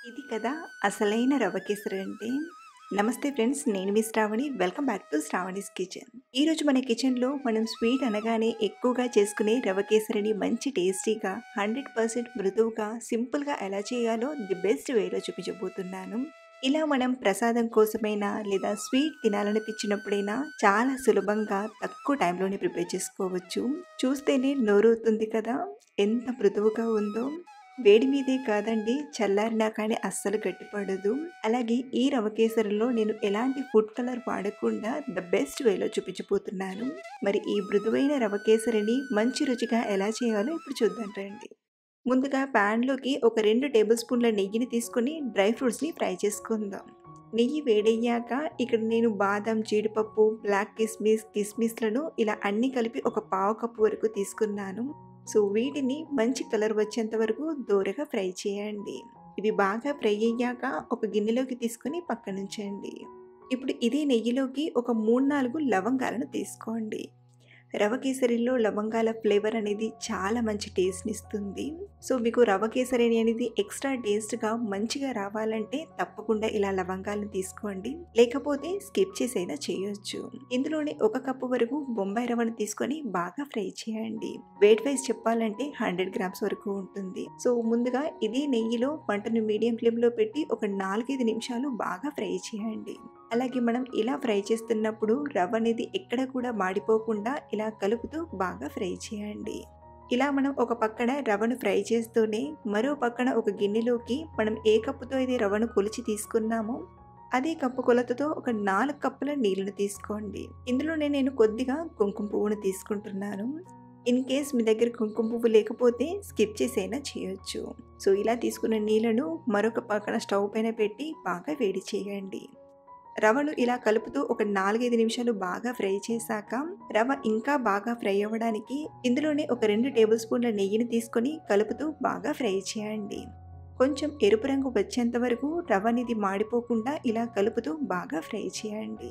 ఇది కదా అసలైన రవ్వ కేసరి అంటే నమస్తే ఫ్రెండ్స్ నేను మీ Sravani welcome back to Sravani's kitchen ఈరోజు మన కిచెన్లో మనం స్వీట్ అనగానే ఎక్కువగా చేసుకునే రవ్వ కేసరిని మంచి టేస్టీగా హండ్రెడ్ పర్సెంట్ మృదువుగా సింపుల్గా ఎలా చేయాలో ది బెస్ట్ వేలో చూపించబోతున్నాను ఇలా మనం ప్రసాదం కోసమైనా లేదా స్వీట్ తినాలనిపించినప్పుడైనా చాలా సులభంగా తక్కువ టైంలోనే ప్రిపేర్ చేసుకోవచ్చు చూస్తేనే నోరవుతుంది కదా ఎంత మృదువుగా ఉందో వేడి మీదే కాదండి చల్లారినా కానీ అస్సలు గట్టిపడదు అలాగే ఈ రవ కేసరిలో నేను ఎలాంటి ఫుడ్ కలర్ వాడకుండా ద బెస్ట్ వేలో చూపించబోతున్నాను మరి ఈ మృదువైన రవ కేసరిని మంచి రుచిగా ఎలా చేయాలో ఇప్పుడు చూద్దాం రండి ముందుగా ప్యాన్లోకి ఒక రెండు టేబుల్ స్పూన్ల నెయ్యిని తీసుకొని డ్రై ఫ్రూట్స్ని ఫ్రై చేసుకుందాం నెయ్యి వేడయ్యాక ఇక్కడ నేను బాదం జీడిపప్పు బ్లాక్ కిస్మిస్ కిస్మిస్లను ఇలా అన్ని కలిపి ఒక పావు కప్పు వరకు తీసుకున్నాను సో వీటిని మంచి కలర్ వచ్చేంత వరకు దూరగా ఫ్రై చేయండి ఇవి బాగా ఫ్రై అయ్యాక ఒక గిన్నెలోకి తీసుకొని పక్కనుంచండి ఇప్పుడు ఇదే నెయ్యిలోకి ఒక మూడు నాలుగు లవంగాలను తీసుకోండి రవ కేసరిలో లవంగాల ఫ్లేవర్ అనేది చాలా మంచి టేస్ట్ని ఇస్తుంది సో మీకు రవ కేసరి అనేది ఎక్స్ట్రా టేస్ట్గా మంచిగా రావాలంటే తప్పకుండా ఇలా లవంగాలను తీసుకోండి లేకపోతే స్కిప్ చేసైనా చేయొచ్చు ఇందులోనే ఒక కప్పు వరకు బొంబాయి రవ్వను తీసుకొని బాగా ఫ్రై చేయండి వెయిట్ వైజ్ చెప్పాలంటే హండ్రెడ్ గ్రామ్స్ వరకు ఉంటుంది సో ముందుగా ఇదే నెయ్యిలో వంటను మీడియం ఫ్లేమ్లో పెట్టి ఒక నాలుగైదు నిమిషాలు బాగా ఫ్రై చేయండి అలాగే మనం ఇలా ఫ్రై చేస్తున్నప్పుడు రవ్వ అనేది ఎక్కడ కూడా మాడిపోకుండా ఇలా కలుపుతూ బాగా ఫ్రై చేయండి ఇలా మనం ఒక పక్కన రవ్వను ఫ్రై చేస్తూనే మరో పక్కన ఒక గిన్నెలోకి మనం ఏ కప్పుతో అయితే రవ్వను కొలిచి తీసుకున్నామో అదే కప్పు కొలతతో ఒక నాలుగు కప్పుల నీళ్ళను తీసుకోండి ఇందులోనే నేను కొద్దిగా కుంకుమ పువ్వును తీసుకుంటున్నాను ఇన్ కేస్ మీ దగ్గర కుంకుమ పువ్వు లేకపోతే స్కిప్ చేసైనా చేయొచ్చు సో ఇలా తీసుకున్న నీళ్ళను మరొక పక్కన స్టవ్ పైన పెట్టి బాగా వేడి చేయండి రవ్వను ఇలా కలుపుతూ ఒక నాలుగైదు నిమిషాలు బాగా ఫ్రై చేశాక రవ్వ ఇంకా బాగా ఫ్రై అవ్వడానికి ఇందులోనే ఒక రెండు టేబుల్ స్పూన్ల నెయ్యిని తీసుకొని కలుపుతూ బాగా ఫ్రై చేయండి కొంచెం ఎరుపు రంగు వచ్చేంత వరకు రవ్వ అనేది మాడిపోకుండా ఇలా కలుపుతూ బాగా ఫ్రై చేయండి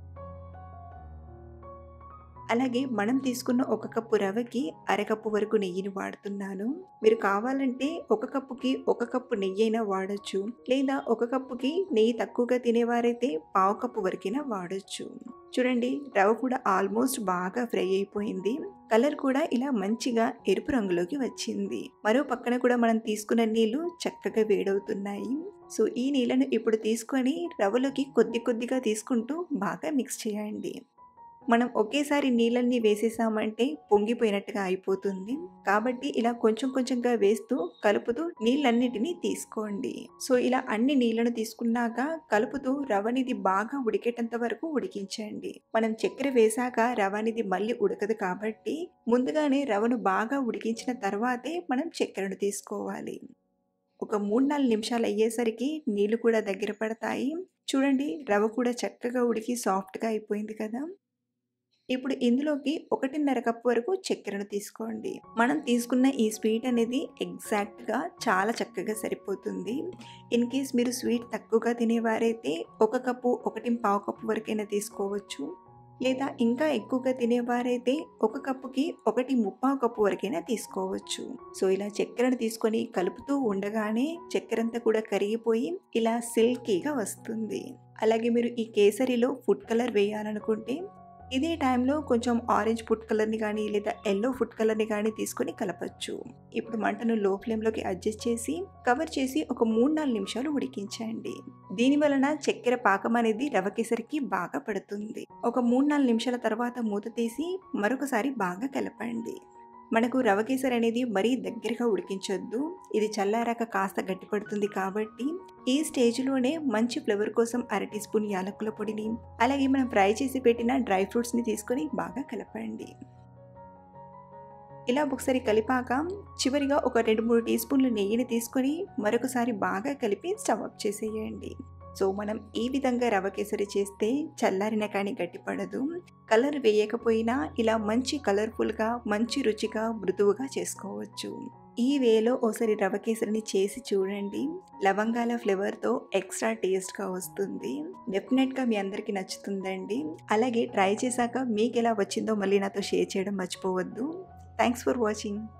అలాగే మనం తీసుకున్న ఒక కప్పు రవ్వకి అరకప్పు వరకు నెయ్యిని వాడుతున్నాను మీరు కావాలంటే ఒక కప్పుకి ఒక కప్పు నెయ్యి అయినా వాడచ్చు లేదా ఒక కప్పుకి నెయ్యి తక్కువగా తినేవారైతే పావు కప్పు వరకైనా వాడచ్చు చూడండి రవ్వ కూడా ఆల్మోస్ట్ బాగా ఫ్రై అయిపోయింది కలర్ కూడా ఇలా మంచిగా ఎరుపు రంగులోకి వచ్చింది మరో పక్కన కూడా మనం తీసుకున్న నీళ్లు చక్కగా వేడవుతున్నాయి సో ఈ నీళ్ళను ఇప్పుడు తీసుకొని రవ్వలోకి కొద్ది కొద్దిగా తీసుకుంటూ బాగా మిక్స్ చేయండి మనం ఒకేసారి నీళ్ళన్నీ వేసేసామంటే పొంగిపోయినట్టుగా అయిపోతుంది కాబట్టి ఇలా కొంచెం కొంచెంగా వేస్తూ కలుపుతూ నీళ్ళన్నిటినీ తీసుకోండి సో ఇలా అన్ని నీళ్లను తీసుకున్నాక కలుపుతూ రవనిది బాగా ఉడికేటంత వరకు ఉడికించండి మనం చక్కెర వేశాక రవనిది మళ్ళీ ఉడకదు కాబట్టి ముందుగానే రవను బాగా ఉడికించిన తర్వాతే మనం చక్కెరను తీసుకోవాలి ఒక మూడు నాలుగు నిమిషాలు అయ్యేసరికి నీళ్ళు కూడా దగ్గర పడతాయి చూడండి రవ కూడా చక్కగా ఉడికి సాఫ్ట్గా అయిపోయింది కదా ఇప్పుడు ఇందులోకి ఒకటిన్నర కప్పు వరకు చక్కెరను తీసుకోండి మనం తీసుకున్న ఈ స్వీట్ అనేది ఎగ్జాక్ట్గా చాలా చక్కగా సరిపోతుంది ఇన్ కేస్ మీరు స్వీట్ తక్కువగా తినేవారైతే ఒక కప్పు ఒకటి పావు కప్పు వరకైనా తీసుకోవచ్చు లేదా ఇంకా ఎక్కువగా తినేవారైతే ఒక కప్పుకి ఒకటి ముప్పావు కప్పు వరకైనా తీసుకోవచ్చు సో ఇలా చక్కెరను తీసుకొని కలుపుతూ ఉండగానే చక్కెర అంతా కూడా కరిగిపోయి ఇలా సిల్కీగా వస్తుంది అలాగే మీరు ఈ కేసరిలో ఫుడ్ కలర్ వేయాలనుకుంటే ఇదే టైంలో కొంచెం ఆరెంజ్ ఫుడ్ కలర్ని కానీ లేదా ఎల్లో ఫుడ్ కలర్ని కానీ తీసుకొని కలపచ్చు ఇప్పుడు మంటను లో ఫ్లేమ్లోకి అడ్జస్ట్ చేసి కవర్ చేసి ఒక మూడు నాలుగు నిమిషాలు ఉడికించండి దీని వలన చక్కెర పాకం అనేది రవ కేసరికి బాగా పడుతుంది ఒక మూడు నాలుగు నిమిషాల తర్వాత మూత తీసి మరొకసారి బాగా కలపండి మనకు రవ కేసరి అనేది మరీ దగ్గరగా ఉడికించొద్దు ఇది చల్లారాక కాస్త గట్టిపడుతుంది కాబట్టి ఈ స్టేజ్లోనే మంచి ఫ్లేవర్ కోసం అర టీ స్పూన్ యాలకుల పొడిని అలాగే మనం ఫ్రై చేసి పెట్టిన డ్రై ఫ్రూట్స్ని తీసుకొని బాగా కలపండి ఇలా ఒకసారి కలిపాక చివరిగా ఒక రెండు మూడు టీ స్పూన్ల నెయ్యిని తీసుకొని మరొకసారి బాగా కలిపి స్టవ్ అప్ చేసేయండి సో మనం ఈ విధంగా రవ కేసరి చేస్తే చల్లారిన కానీ గట్టిపడదు కలర్ వేయకపోయినా ఇలా మంచి కలర్ఫుల్గా మంచి రుచిగా మృదువుగా చేసుకోవచ్చు ఈ వేలో ఒకసారి రవ కేసరిని చేసి చూడండి లవంగాల ఫ్లేవర్తో ఎక్స్ట్రా టేస్ట్గా వస్తుంది డెఫినెట్గా మీ అందరికీ నచ్చుతుందండి అలాగే ట్రై చేశాక మీకు ఎలా వచ్చిందో మళ్ళీ నాతో షేర్ చేయడం మర్చిపోవద్దు థ్యాంక్స్ ఫర్ వాచింగ్